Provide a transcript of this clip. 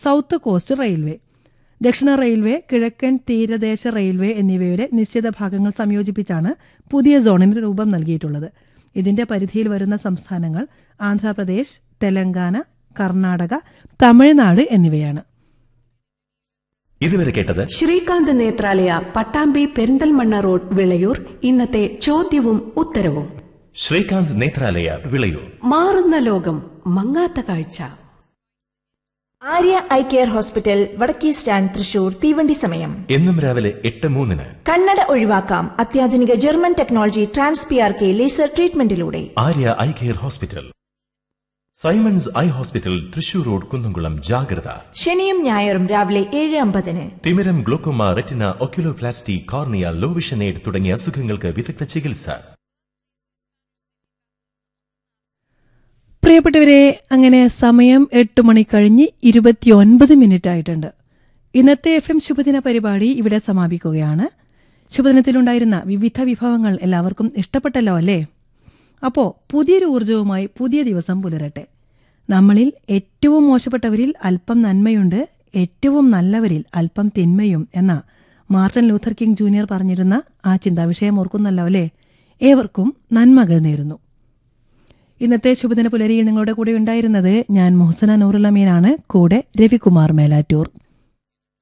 south coast railway ദക്ഷിണ railway കിഴക്കൻ തീരദേശ റെയിൽവേ എന്നിവയുടെ നിശ്ചിത ഭാഗങ്ങൾ സംയോജിപ്പിച്ചാണ് പുതിയ സോണിന് രൂപം നൽകിയിട്ടുള്ളത് ഇതിന്റെ പരിധിയിൽ വരുന്ന സംസ്ഥാനങ്ങൾ ആന്ധ്രാപ്രദേശ് തെലങ്കാന കർണാടക തമിഴ്നാട് എന്നിവയാണ് ഇതുവരെ കേട്ടത് ശ്രീകാന്ത് നേത്രാലയ പട്ടാമ്പി പെരിന്തൽമണ്ണ റോഡ് വിളയൂർ ഇന്നത്തെ ചോദ്യവും ഉത്തരവും ശ്രീകാന്ത് നേത്രാലയ വിളയൂർ മാറുന്ന ലോകം മങ്ങാത്ത കാഴ്ച ആര്യ ഐ കെയർ ഹോസ്പിറ്റൽ വടക്കേ സ്റ്റാൻഡ് തൃശൂർ തീവണ്ടി സമയം എന്നും രാവിലെ എട്ട് മൂന്നിന് കണ്ണട ഒഴിവാക്കാം അത്യാധുനിക German technology trans P R K laser ട്രീറ്റ്മെന്റിലൂടെ Arya eye care hospital Simons eye hospital Thrissur road Kunnamkulam ജാഗ്രത ശനിയും ഞായറും രാവിലെ ഏഴ് അമ്പതിന് തിമിരം glaucoma retina oculoplasty cornea low vision aid തുടങ്ങിയ അസുഖങ്ങൾക്ക് വിദഗ്ധ ചികിത്സ പ്രിയപ്പെട്ടവരെ അങ്ങനെ സമയം എട്ട് മണി കഴിഞ്ഞ് ഇരുപത്തിയൊൻപത് മിനിറ്റ് ആയിട്ടുണ്ട് ഇന്നത്തെ എഫ് എം ശുഭദിന പരിപാടി ഇവിടെ സമാപിക്കുകയാണ് ശുഭദിനത്തിലുണ്ടായിരുന്ന വിവിധ വിഭവങ്ങൾ എല്ലാവർക്കും ഇഷ്ടപ്പെട്ടല്ലോ അല്ലേ അപ്പോൾ പുതിയൊരു ഊർജവുമായി പുതിയ ദിവസം പുലരട്ടെ നമ്മളിൽ ഏറ്റവും മോശപ്പെട്ടവരിൽ അല്പം നന്മയുണ്ട് ഏറ്റവും നല്ലവരിൽ അല്പം തിന്മയും എന്ന മാർട്ടിൻ ലൂഥർ കിങ് ജൂനിയർ പറഞ്ഞിരുന്ന ആ ചിന്താവിഷയം ഓർക്കുന്നല്ലോ അല്ലേ ഏവർക്കും നന്മകൾ നേരുന്നു ഇന്നത്തെ ശുഭദിന പുലരിയിൽ നിങ്ങളുടെ കൂടെ ഉണ്ടായിരുന്നത് ഞാൻ മൊഹസന നൂറുലമീനാണ് കൂടെ രവികുമാർ മേലാറ്റൂർ